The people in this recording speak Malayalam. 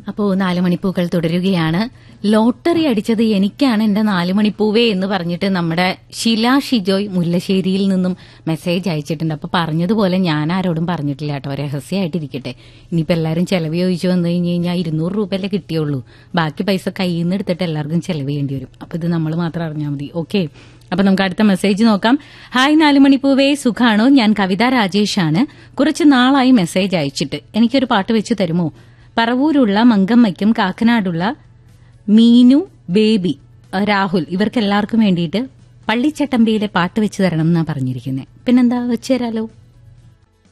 അപ്പോ നാല് മണിപ്പൂക്കൾ തുടരുകയാണ് ലോട്ടറി അടിച്ചത് എനിക്കാണ് എന്റെ നാല് മണിപ്പൂവേ എന്ന് പറഞ്ഞിട്ട് നമ്മുടെ ഷില ഷിജോയ് മുല്ലശ്ശേരിയിൽ നിന്നും മെസ്സേജ് അയച്ചിട്ടുണ്ട് അപ്പൊ പറഞ്ഞതുപോലെ ഞാൻ ആരോടും പറഞ്ഞിട്ടില്ല കേട്ടോ രഹസ്യമായിട്ടിരിക്കട്ടെ ഇനിയിപ്പോ എല്ലാവരും ചെലവ് ചോദിച്ചു വന്നു കഴിഞ്ഞ് കഴിഞ്ഞാൽ ഇരുന്നൂറ് രൂപയല്ലേ കിട്ടിയുള്ളൂ ബാക്കി പൈസ കയ്യിൽ നിന്ന് എടുത്തിട്ട് എല്ലാവർക്കും ചെലവ് ചെയ്യേണ്ടി വരും അപ്പൊ ഇത് നമ്മൾ മാത്രം അറിഞ്ഞാൽ മതി ഓക്കെ അപ്പൊ നമുക്ക് അടുത്ത മെസ്സേജ് നോക്കാം ഹായ് നാലുമണിപ്പൂവേ സുഖാണോ ഞാൻ കവിത രാജേഷാണ് കുറച്ച് നാളായി മെസ്സേജ് അയച്ചിട്ട് എനിക്കൊരു പാട്ട് വെച്ച് തരുമോ പറവൂരുള്ള മങ്കമ്മയ്ക്കും കാക്കനാടുള്ള മീനു ബേബി അഹ് രാഹുൽ ഇവർക്കെല്ലാവർക്കും വേണ്ടിയിട്ട് പള്ളിച്ചട്ടമ്പിയിലെ പാട്ട് വെച്ച് തരണം എന്നാ പറഞ്ഞിരിക്കുന്നത് പിന്നെന്താ വെച്ചുതരാലോ